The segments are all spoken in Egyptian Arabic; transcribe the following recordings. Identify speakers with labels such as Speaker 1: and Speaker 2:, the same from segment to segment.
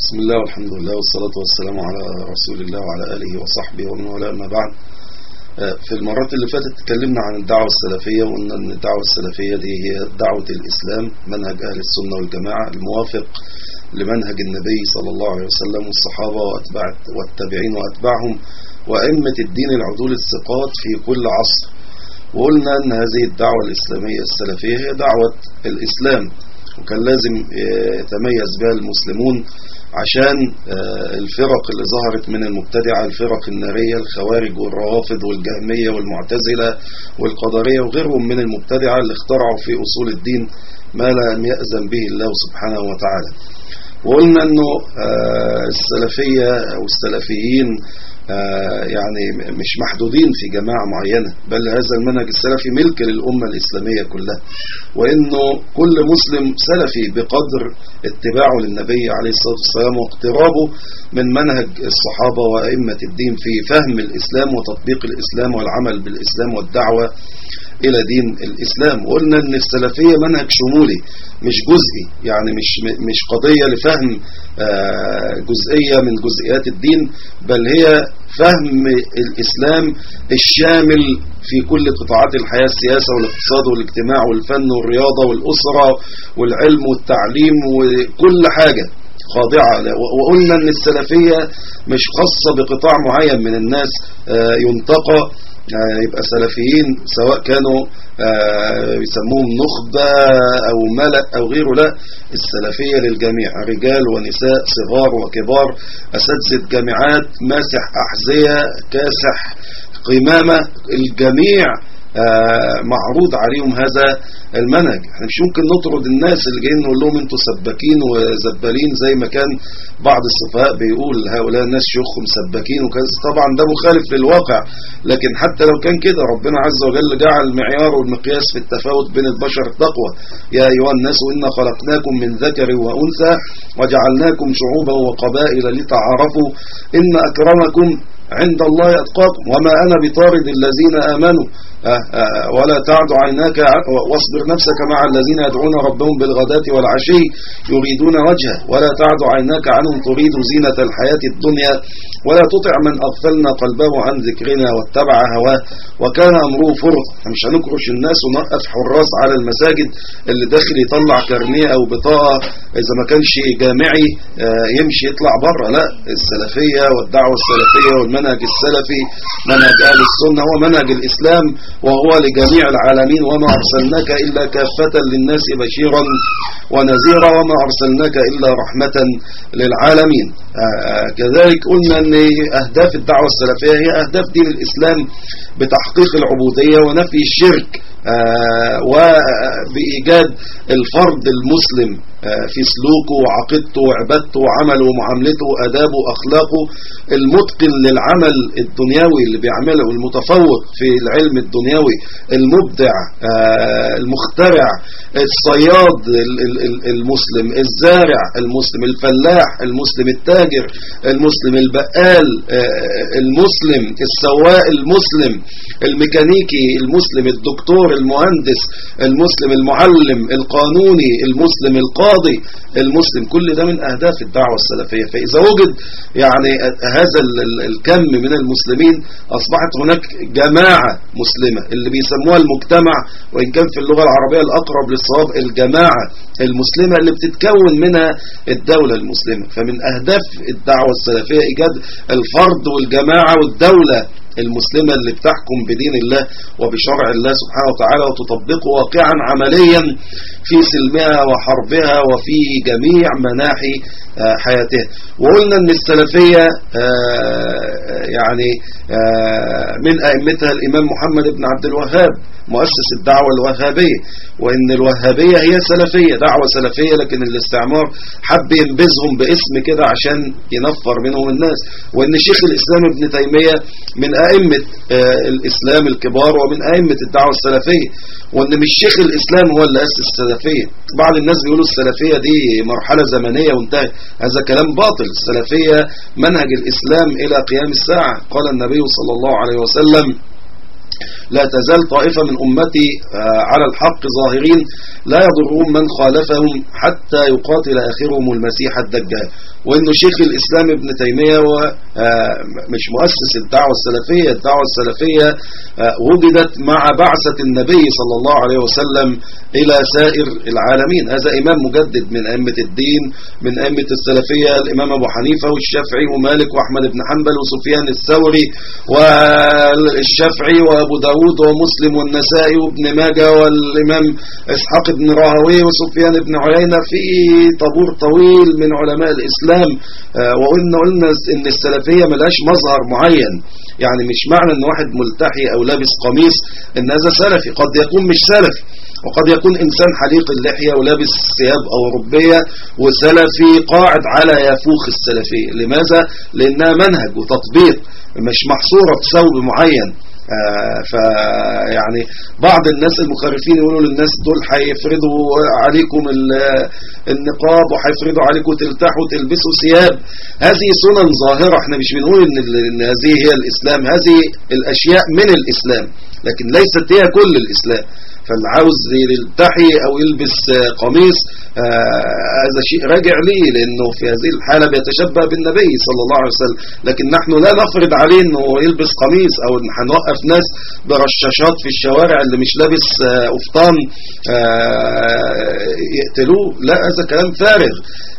Speaker 1: بسم الله والحمد لله والصلاة والسلام على رسول الله وعلى آله وصحبه ومن والاه ما بعد في المرات اللي فاتت اتكلمنا عن الدعوة السلفية وقلنا ان الدعوة السلفية دي هي دعوة الإسلام منهج أهل السنة والجماعة الموافق لمنهج النبي صلى الله عليه وسلم والصحابة وأتباع والتابعين وأتباعهم وأئمة الدين العدول الثقات في كل عصر وقلنا ان هذه الدعوة الإسلامية السلفية هي دعوة الإسلام وكان لازم يتميز بها المسلمون عشان الفرق اللي ظهرت من المبتدعة الفرق النارية الخوارج والروافض والجهمية والمعتزلة والقدرية وغيرهم من المبتدعة اللي اخترعوا في أصول الدين ما لم يأذن به الله سبحانه وتعالى وقلنا انه السلفية او السلفيين يعني مش محدودين في جماعة معينة بل هذا المنهج السلفي ملك للأمة الإسلامية كلها وإنه كل مسلم سلفي بقدر اتباعه للنبي عليه الصلاة والسلام واقترابه من منهج الصحابة وأئمة الدين في فهم الإسلام وتطبيق الإسلام والعمل بالإسلام والدعوة إلى دين الإسلام وقلنا أن السلفية منهج شمولي مش جزئي يعني مش مش قضية لفهم جزئية من جزئيات الدين بل هي فهم الإسلام الشامل في كل قطاعات الحياة السياسة والاقتصاد والاجتماع والفن والرياضة والأسرة والعلم والتعليم وكل حاجة خاضعة وقلنا أن السلفية مش خاصة بقطاع معين من الناس ينتقى يبقى سلفيين سواء كانوا يسموهم نخبة أو ملأ أو غيره لا السلفية للجميع رجال ونساء صغار وكبار أساتذة جامعات ماسح أحذية كاسح قمامة الجميع معروض عليهم هذا المنهج احنا مش ممكن نطرد الناس اللي جايين نقول لهم انتوا سباكين وزبالين زي ما كان بعض السفهاء بيقول هؤلاء الناس شيوخهم سباكين وكذا طبعا ده مخالف للواقع لكن حتى لو كان كده ربنا عز وجل جعل المعيار والمقياس في التفاوت بين البشر التقوى يا ايها الناس انا خلقناكم من ذكر وانثى وجعلناكم شعوبا وقبائل لتعارفوا ان اكرمكم عند الله أتقاكم وما أنا بطارد الذين آمنوا أه أه ولا تعد عيناك واصبر نفسك مع الذين يدعون ربهم بالغداة والعشي يريدون وجهه ولا تعد عيناك عنهم تريد زينة الحياة الدنيا ولا تطع من أغفلنا قلبه عن ذكرنا واتبع هواه وكان أمره فرط مش هنكرش الناس ونقف حراس على المساجد اللي داخل يطلع كارنيه أو بطاقة إذا ما كانش جامعي أه يمشي يطلع بره لا السلفية والدعوة السلفية والمنهج السلفي منهج أهل السنة هو منهج الإسلام وهو لجميع العالمين وما أرسلناك إلا كافة للناس بشيرا ونذيرا وما أرسلناك إلا رحمة للعالمين كذلك قلنا أن أهداف الدعوة السلفية هي أهداف دين الإسلام بتحقيق العبودية ونفي الشرك وبإيجاد الفرد المسلم في سلوكه وعقيدته وعبادته وعمله ومعاملته وأدابه وأخلاقه المتقن للعمل الدنيوي اللي بيعمله المتفوق في العلم الدنيوي المبدع المخترع الصياد المسلم الزارع المسلم الفلاح المسلم التاجر المسلم البقال المسلم السواق المسلم الميكانيكي المسلم الدكتور المهندس المسلم المعلم القانوني المسلم القاضي المسلم كل ده من أهداف الدعوة السلفية فإذا وجد يعني هذا الكم من المسلمين أصبحت هناك جماعة مسلمة اللي بيسموها المجتمع وإن كان في اللغة العربية الأقرب للصواب الجماعة المسلمة اللي بتتكون منها الدولة المسلمة فمن أهداف الدعوة السلفية إيجاد الفرد والجماعة والدولة المسلمة اللي بتحكم بدين الله وبشرع الله سبحانه وتعالى وتطبقه واقعا عمليا في سلمها وحربها وفي جميع مناحي حياتها وقلنا ان السلفية يعني من أئمتها الإمام محمد بن عبد الوهاب مؤسس الدعوة الوهابية وإن الوهابية هي سلفية دعوة سلفية لكن الاستعمار حب ينبذهم باسم كده عشان ينفر منهم الناس وإن شيخ الإسلام ابن تيمية من أئمة الإسلام الكبار ومن أئمة الدعوة السلفية وإن مش شيخ الإسلام هو اللي أسس السلفية بعض الناس بيقولوا السلفية دي مرحلة زمنية وانتهت هذا كلام باطل السلفية منهج الإسلام إلى قيام الساعة قال النبي صلى الله عليه وسلم لا تزال طائفة من أمتي آه، على الحق ظاهرين لا يضرهم من خالفهم حتى يقاتل آخرهم المسيح الدجال وأنه شيخ الإسلام ابن تيمية آه، مش مؤسس الدعوة السلفية الدعوة السلفية آه، وجدت مع بعثة النبي صلى الله عليه وسلم إلى سائر العالمين هذا إمام مجدد من أئمة الدين من أئمة السلفية الإمام أبو حنيفة والشافعي ومالك وأحمد بن حنبل وسفيان الثوري والشافعي وأبو داود ومسلم والنسائي وابن ماجه والإمام إسحاق بن راهوي وسفيان بن عيينة في طابور طويل من علماء الإسلام آه، وقلنا قلنا إن السلفية ملاش مظهر معين يعني مش معنى ان واحد ملتحي او لابس قميص ان هذا سلفي قد يكون مش سلفي وقد يكون انسان حليق اللحية ولابس ثياب اوروبيه وسلفي قاعد على يفوخ السلفية لماذا لانها منهج وتطبيق مش محصورة في ثوب معين آه فيعني بعض الناس المخرفين يقولوا للناس دول هيفرضوا عليكم النقاب وهيفرضوا عليكم تلتحوا وتلبسوا ثياب هذه سنن ظاهرة احنا مش بنقول ان, إن هذه هي الاسلام هذه الاشياء من الاسلام لكن ليست هي كل الاسلام فاللي عاوز يلتحي او يلبس قميص آه، هذا شيء راجع ليه لانه في هذه الحالة بيتشبه بالنبي صلى الله عليه وسلم لكن نحن لا نفرض عليه انه يلبس قميص او ان هنوقف ناس برشاشات في الشوارع اللي مش لابس آه، قفطان آه، يقتلوه لا هذا كلام فارغ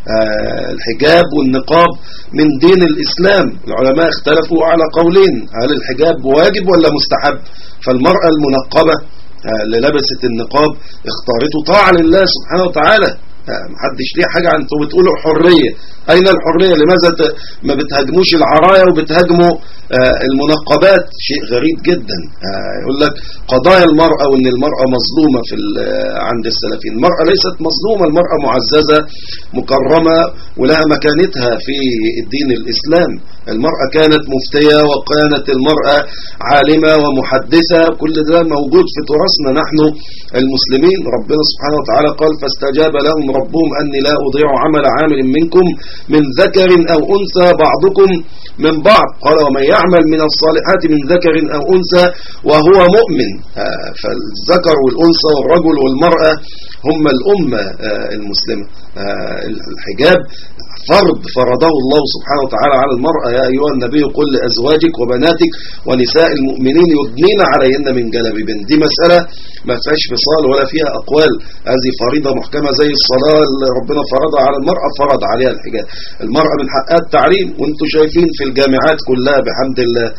Speaker 1: الحجاب والنقاب من دين الإسلام العلماء اختلفوا على قولين هل الحجاب واجب ولا مستحب فالمرأة المنقبة اللي لبست النقاب اختارته طاعة لله سبحانه وتعالى محدش ليه حاجة انتوا بتقولوا حرية اين الحرية لماذا ما بتهاجموش العرايا وبتهاجموا آه، المنقبات شيء غريب جدا آه، يقول لك قضايا المرأة وان المرأة مظلومة في آه، عند السلفيين المرأة ليست مظلومة المرأة معززة مكرمة ولها مكانتها في الدين الاسلام المرأة كانت مفتية وكانت المرأة عالمة ومحدثة كل ده موجود في تراثنا نحن المسلمين ربنا سبحانه وتعالى قال فاستجاب لهم ربهم أني لا أضيع عمل عامل منكم من ذكر أو أنثى بعضكم من بعض قال ومن يعمل من الصالحات من ذكر أو أنثى وهو مؤمن فالذكر والأنثى والرجل والمرأة هم الأمة آه، المسلمة آه، الحجاب فرض فرضه الله سبحانه وتعالى على المرأة يا أيها النبي قل لأزواجك وبناتك ونساء المؤمنين يدنين عليهن من جلبيبن دي مسألة ما فيهاش فصال ولا فيها أقوال هذه فريضة محكمة زي الصلاة اللي ربنا فرضها على المرأة فرض عليها الحجاب المرأة من حقها التعليم وانتم شايفين في الجامعات كلها بحمد الله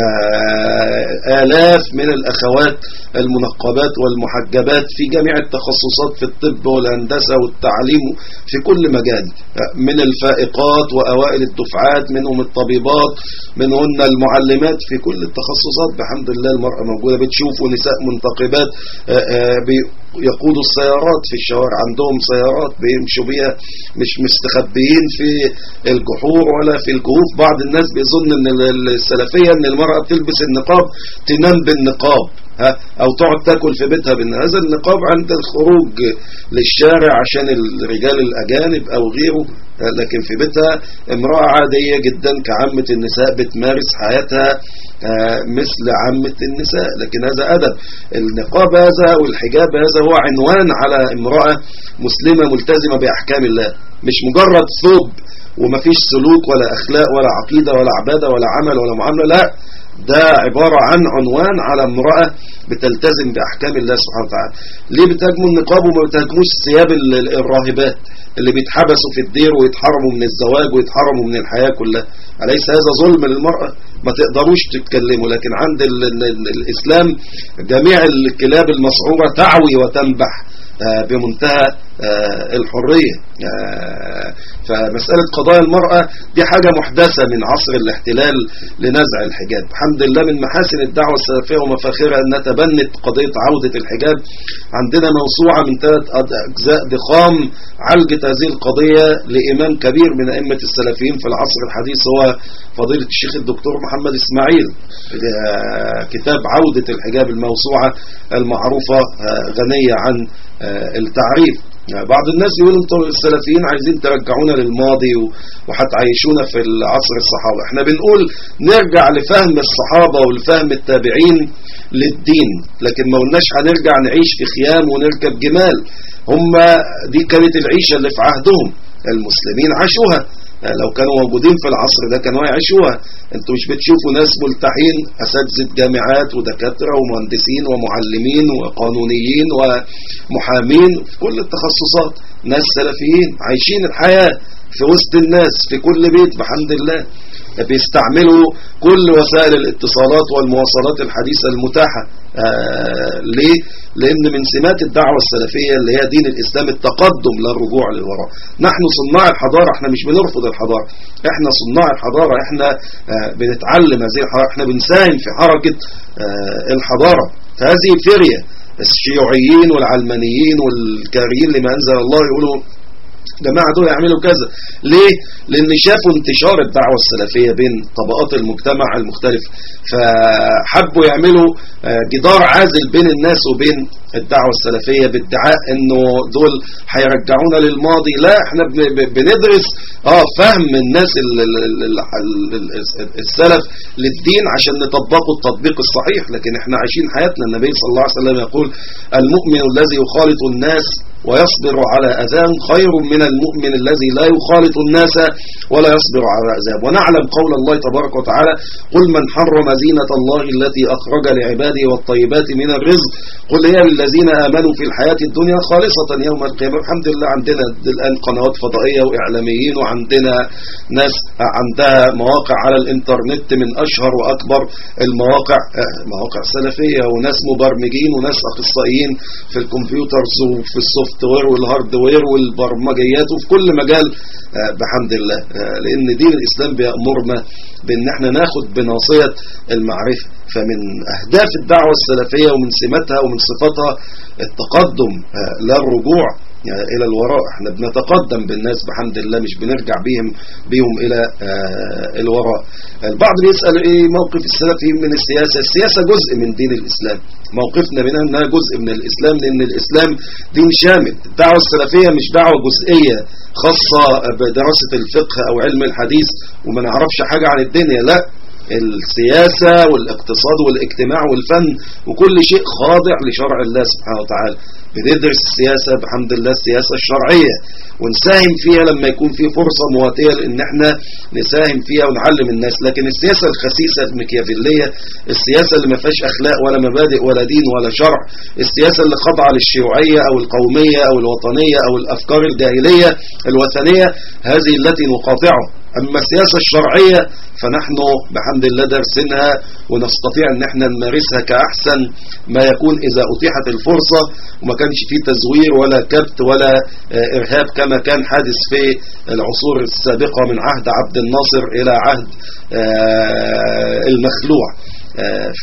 Speaker 1: آه، آلاف من الأخوات المنقبات والمحجبات في جميع التخصصات في الطب والهندسة والتعليم في كل مجال من الفائقات وأوائل الدفعات منهم الطبيبات منهن المعلمات في كل التخصصات بحمد الله المرأة موجودة بتشوفوا نساء منتقبات آه، آه، يقودوا السيارات في الشوارع عندهم سيارات بيمشوا بيها مش مستخبيين في الجحور ولا في الجهوف بعض الناس بيظن ان السلفية ان المرأة بتلبس النقاب تنام بالنقاب ها او تقعد تاكل في بيتها بان هذا النقاب عند الخروج للشارع عشان الرجال الاجانب او غيره لكن في بيتها امرأة عادية جدا كعامة النساء بتمارس حياتها آه، مثل عامة النساء لكن هذا أدب النقاب هذا والحجاب هذا هو عنوان على امرأة مسلمة ملتزمة بأحكام الله مش مجرد ثوب ومفيش سلوك ولا أخلاق ولا عقيدة ولا عبادة ولا عمل ولا معاملة لا ده عبارة عن عنوان على امرأة بتلتزم بأحكام الله سبحانه وتعالى ليه بتهاجموا النقاب وما بتهاجموش ثياب الراهبات اللي بيتحبسوا في الدير ويتحرموا من الزواج ويتحرموا من الحياة كلها أليس هذا ظلم للمرأة ما تقدروش تتكلموا لكن عند الإسلام جميع الكلاب المسعورة تعوي وتنبح آه، بمنتهى آه، الحرية آه، فمسألة قضايا المرأة دي حاجة محدثة من عصر الاحتلال لنزع الحجاب الحمد لله من محاسن الدعوة السلفية ومفاخرها أنها تبنت قضية عودة الحجاب عندنا موسوعة من ثلاث أجزاء ضخام عالجت هذه القضية لإمام كبير من أئمة السلفيين في العصر الحديث هو فضيلة الشيخ الدكتور محمد إسماعيل كتاب عودة الحجاب الموسوعة المعروفة غنية عن التعريف يعني بعض الناس يقولوا انتم السلفيين عايزين ترجعونا للماضي وهتعيشونا في العصر الصحابة احنا بنقول نرجع لفهم الصحابة ولفهم التابعين للدين لكن ما قلناش هنرجع نعيش في خيام ونركب جمال هم دي كانت العيشة اللي في عهدهم المسلمين عاشوها يعني لو كانوا موجودين في العصر ده كانوا يعيشوها انتوا مش بتشوفوا ناس ملتحين اساتذه جامعات ودكاتره ومهندسين ومعلمين وقانونيين ومحامين في كل التخصصات ناس سلفيين عايشين الحياه في وسط الناس في كل بيت بحمد الله بيستعملوا كل وسائل الاتصالات والمواصلات الحديثة المتاحة آه ليه؟ لأن من سمات الدعوة السلفية اللي هي دين الإسلام التقدم لا الرجوع للوراء نحن صناع الحضارة احنا مش بنرفض الحضارة احنا صناع الحضارة احنا آه بنتعلم هذه الحضارة احنا بنساهم في حركة آه الحضارة فهذه فرية الشيوعيين والعلمانيين والكاريين لما أنزل الله يقولوا جماعة دول يعملوا كذا ليه؟ لأن شافوا انتشار الدعوة السلفية بين طبقات المجتمع المختلف فحبوا يعملوا آه، جدار عازل بين الناس وبين الدعوة السلفية بادعاء انه دول هيرجعونا للماضي لا احنا بندرس اه فهم الناس السلف للدين عشان نطبقه التطبيق الصحيح لكن احنا عايشين حياتنا النبي صلى الله عليه وسلم يقول المؤمن الذي يخالط الناس ويصبر على أذان خير من المؤمن الذي لا يخالط الناس ولا يصبر على أذان ونعلم قول الله تبارك وتعالى قل من حرم زينة الله التي أخرج لعباده والطيبات من الرزق قل هي للذين آمنوا في الحياة الدنيا خالصة يوم القيامة الحمد لله عندنا الآن قنوات فضائية وإعلاميين وعندنا ناس عندها مواقع على الإنترنت من أشهر وأكبر المواقع آه، مواقع سلفية وناس مبرمجين وناس أخصائيين في الكمبيوترز وفي السوفت السوفت وير والهارد وير والبرمجيات وفي كل مجال آه، بحمد الله آه، لأن دين الإسلام بيأمرنا بأن احنا ناخد بناصية المعرفة فمن أهداف الدعوة السلفية ومن سماتها ومن صفاتها التقدم آه، لا الرجوع يعني إلى الوراء احنا بنتقدم بالناس بحمد الله مش بنرجع بهم بهم إلى الوراء البعض بيسأل ايه موقف السلفيين من السياسة السياسة جزء من دين الإسلام موقفنا منها انها جزء من الإسلام لأن الإسلام دين شامل الدعوة السلفية مش دعوة جزئية خاصة بدراسة الفقه أو علم الحديث وما نعرفش حاجة عن الدنيا لا السياسة والاقتصاد والاجتماع والفن وكل شيء خاضع لشرع الله سبحانه وتعالى بندرس السياسة بحمد الله السياسة الشرعية ونساهم فيها لما يكون في فرصة مواتية لان احنا نساهم فيها ونعلم الناس لكن السياسة الخسيسة المكيافيلية السياسة اللي ما فيهاش اخلاق ولا مبادئ ولا دين ولا شرع السياسة اللي خاضعة للشيوعية او القومية او الوطنية او الافكار الجاهلية الوثنية هذه التي نقاطعها أما السياسة الشرعية فنحن بحمد الله درسنها ونستطيع أن احنا نمارسها كأحسن ما يكون إذا أتيحت الفرصة وما كانش فيه تزوير ولا كبت ولا آه، إرهاب كما كان حادث في العصور السابقة من عهد عبد الناصر إلى عهد آه، المخلوع آه،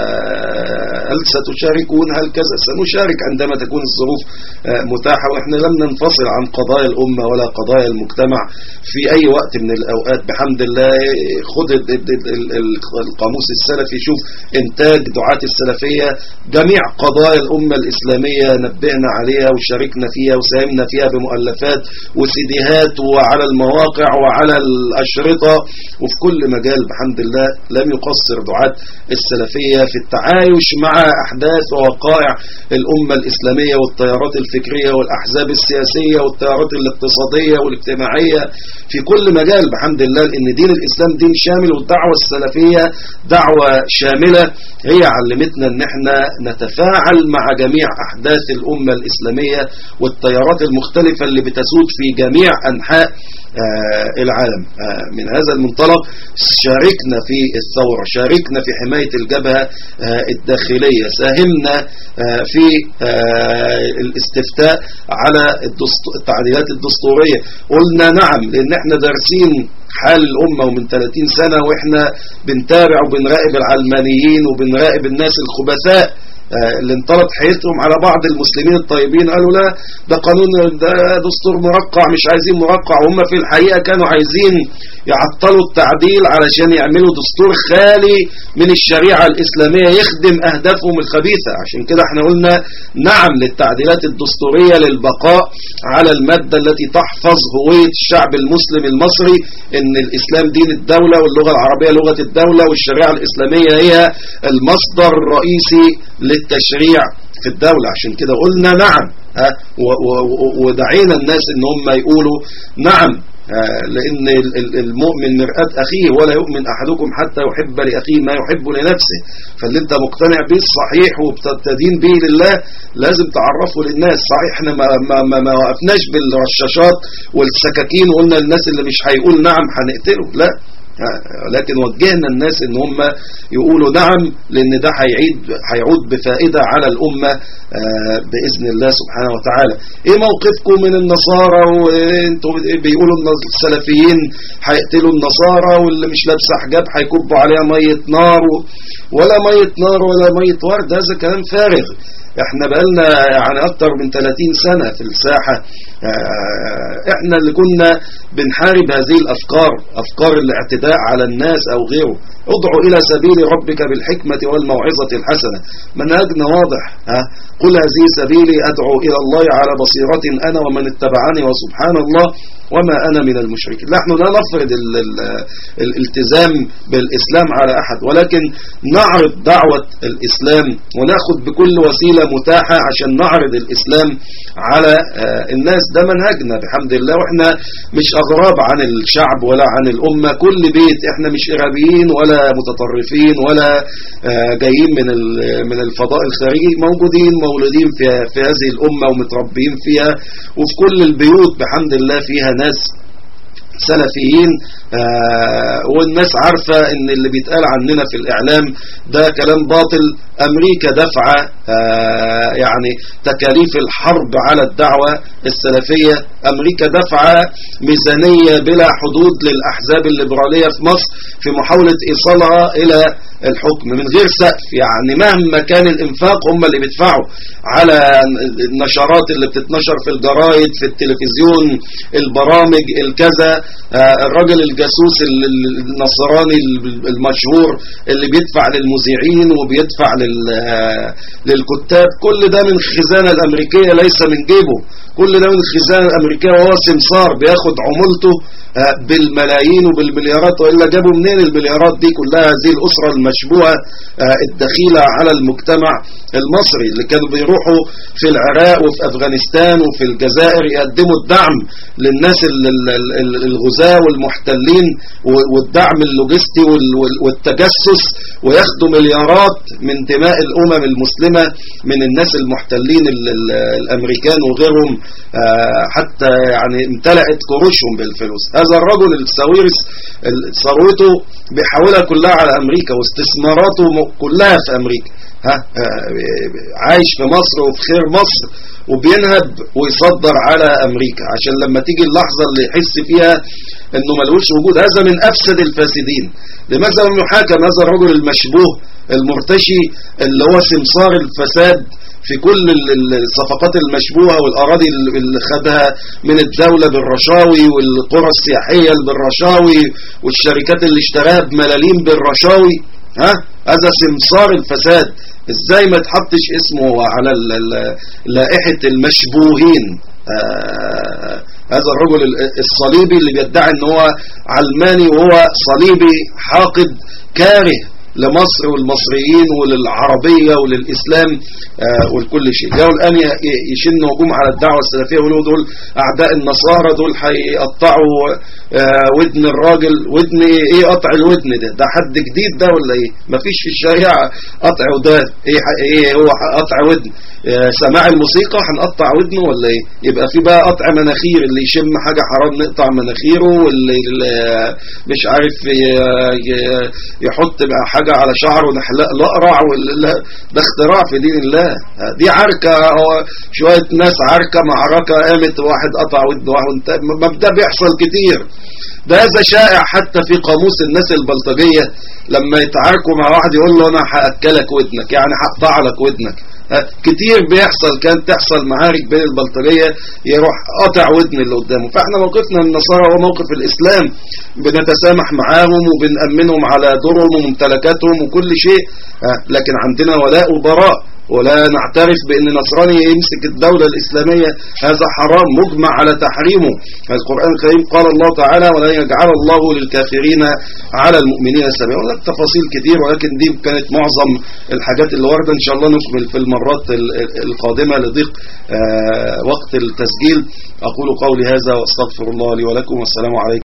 Speaker 1: فهل ستشاركون هل كذا سنشارك عندما تكون الظروف آه، متاحة وإحنا لم ننفصل عن قضايا الأمة ولا قضايا المجتمع في أي وقت من الأوقات بحمد الله خد القاموس السلفي شوف إنتاج دعاة السلفية جميع قضايا الأمة الإسلامية نبهنا عليها وشاركنا فيها وساهمنا فيها بمؤلفات وسيديهات وعلى المواقع وعلى الأشرطة وفي كل مجال بحمد الله لم يقصر دعاة السلفية في التعايش مع أحداث ووقائع الأمة الإسلامية والتيارات الفكرية والأحزاب السياسية والتيارات الاقتصادية والاجتماعية في كل مجال بحمد الله لأن دين الإسلام دين شامل والدعوة السلفية دعوة شاملة هي علمتنا أن احنا نتفاعل مع جميع أحداث الأمة الإسلامية والتيارات المختلفة اللي بتسود في جميع أنحاء آه، العالم آه، من هذا المنطلق شاركنا في الثورة شاركنا في حماية الجبهة آه، الداخلية ساهمنا في الاستفتاء على التعديلات الدستورية قلنا نعم لان احنا دارسين حال الأمة ومن 30 سنة وإحنا بنتابع وبنراقب العلمانيين وبنراقب الناس الخبثاء آه، اللي انطلت حياتهم على بعض المسلمين الطيبين قالوا لا ده قانون ده دستور مرقع مش عايزين مرقع وهم في الحقيقة كانوا عايزين يعطلوا التعديل علشان يعملوا دستور خالي من الشريعة الإسلامية يخدم أهدافهم الخبيثة عشان كده احنا قلنا نعم للتعديلات الدستورية للبقاء على المادة التي تحفظ هوية الشعب المسلم المصري ان الإسلام دين الدولة واللغة العربية لغة الدولة والشريعة الإسلامية هي المصدر الرئيسي للتشريع في الدولة عشان كده قلنا نعم ها ودعينا الناس ان هم يقولوا نعم لأن المؤمن مرآة أخيه ولا يؤمن أحدكم حتى يحب لأخيه ما يحب لنفسه فاللي انت مقتنع به الصحيح وبتدين به لله لازم تعرفه للناس صحيح احنا ما, ما, ما, ما وقفناش بالرشاشات والسكاكين وقلنا للناس اللي مش هيقول نعم هنقتله لا لكن وجهنا الناس ان هم يقولوا نعم لان ده هيعيد هيعود بفائدة على الأمة آه، بإذن الله سبحانه وتعالى ايه موقفكم من النصارى وانتوا بيقولوا ان السلفيين هيقتلوا النصارى واللي مش لابسه حجاب هيكبوا عليها مية نار ولا مية نار ولا مية ورد هذا كلام فارغ احنا بقالنا يعني اكتر من 30 سنة في الساحة آه، احنا اللي كنا بنحارب هذه الافكار افكار الاعتداء على الناس او غيره ادعو الى سبيل ربك بالحكمة والموعظة الحسنة منهجنا واضح ها قل هذه سبيلي ادعو الى الله على بصيرة انا ومن اتبعني وسبحان الله وما أنا من المشركين نحن لا نفرض ال ال الالتزام بالإسلام على أحد ولكن نعرض دعوة الإسلام وناخد بكل وسيلة متاحة عشان نعرض الإسلام على آه، الناس ده منهجنا بحمد الله وإحنا مش أغراب عن الشعب ولا عن الأمة كل بيت إحنا مش إرهابيين ولا متطرفين ولا آه، جايين من من الفضاء الخارجي موجودين مولودين في, في هذه الأمة ومتربين فيها وفي كل البيوت بحمد الله فيها ناس سلفيين آه والناس عارفة ان اللي بيتقال عننا في الاعلام ده كلام باطل امريكا دفعة آه يعني تكاليف الحرب على الدعوة السلفية امريكا دفعة ميزانية بلا حدود للاحزاب الليبرالية في مصر في محاولة ايصالها الى الحكم من غير سقف يعني مهما كان الانفاق هم اللي بيدفعوا على النشرات اللي بتتنشر في الجرايد في التلفزيون البرامج الكذا آه، الراجل الجاسوس النصراني المشهور اللي بيدفع للمذيعين وبيدفع آه، للكتاب كل ده من الخزانة الامريكية ليس من جيبه كل ده من الخزانة الامريكية وهو سمسار بياخد عمولته آه، بالملايين وبالمليارات وإلا جابوا منين المليارات دي كلها هذه الأسرة المشبوهة آه، الدخيلة على المجتمع المصري اللي كانوا بيروحوا في العراق وفي أفغانستان وفي الجزائر يقدموا الدعم للناس الغزاة والمحتلين والدعم اللوجستي والتجسس وياخدوا مليارات من دماء الأمم المسلمة من الناس المحتلين الأمريكان وغيرهم آه، حتى يعني امتلأت كروشهم بالفلوس هذا الرجل الساويرس ثروته بيحولها كلها على أمريكا واستثماراته كلها في أمريكا ها آه، عايش في مصر وفي خير مصر وبينهب ويصدر على أمريكا عشان لما تيجي اللحظة اللي يحس فيها انه ملوش وجود هذا من أفسد الفاسدين لماذا لم يحاكم هذا الرجل المشبوه المرتشي اللي هو سمسار الفساد في كل الصفقات المشبوهة والأراضي اللي خدها من الدولة بالرشاوي والقرى السياحية بالرشاوي والشركات اللي اشتراها بملاليم بالرشاوي ها هذا سمسار الفساد ازاي ما تحطش اسمه على لائحة المشبوهين آه هذا الرجل الصليبي اللي بيدعي ان هو علماني وهو صليبي حاقد كاره لمصر والمصريين وللعربية وللإسلام آه ولكل شيء جاءوا الآن يشن هجوم على الدعوة السلفية ويقولوا دول أعداء النصارى دول هيقطعوا آه ودن الراجل ودن إيه قطع الودن ده ده حد جديد ده ولا إيه مفيش في الشريعة قطع ودان إيه, إيه هو قطع ودن آه سماع الموسيقى هنقطع ودنه ولا إيه يبقى في بقى قطع مناخير اللي يشم حاجة حرام نقطع مناخيره واللي مش عارف يحط بقى حاجة حاجة على شعر ونحلق الأقرع ده اختراع في دين الله دي عركة شوية ناس عركة معركة قامت واحد قطع ود واحد مبدأ بيحصل كتير ده هذا شائع حتى في قاموس الناس البلطجية لما يتعاركوا مع واحد يقول له انا هأكلك ودنك يعني هقطع لك ودنك كتير بيحصل كانت تحصل معارك بين البلطجية يروح قاطع ودن اللي قدامه فاحنا موقفنا النصارى هو موقف الإسلام بنتسامح معاهم وبنأمنهم على دورهم وممتلكاتهم وكل شيء لكن عندنا ولاء وبراء ولا نعترف بأن نصراني يمسك الدولة الإسلامية هذا حرام مجمع على تحريمه القرآن الكريم قال الله تعالى ولا يجعل الله للكافرين على المؤمنين سبيلا ولك تفاصيل كتير ولكن دي كانت معظم الحاجات اللي واردة إن شاء الله نكمل في المرات القادمة لضيق وقت التسجيل أقول قولي هذا واستغفر الله لي ولكم والسلام عليكم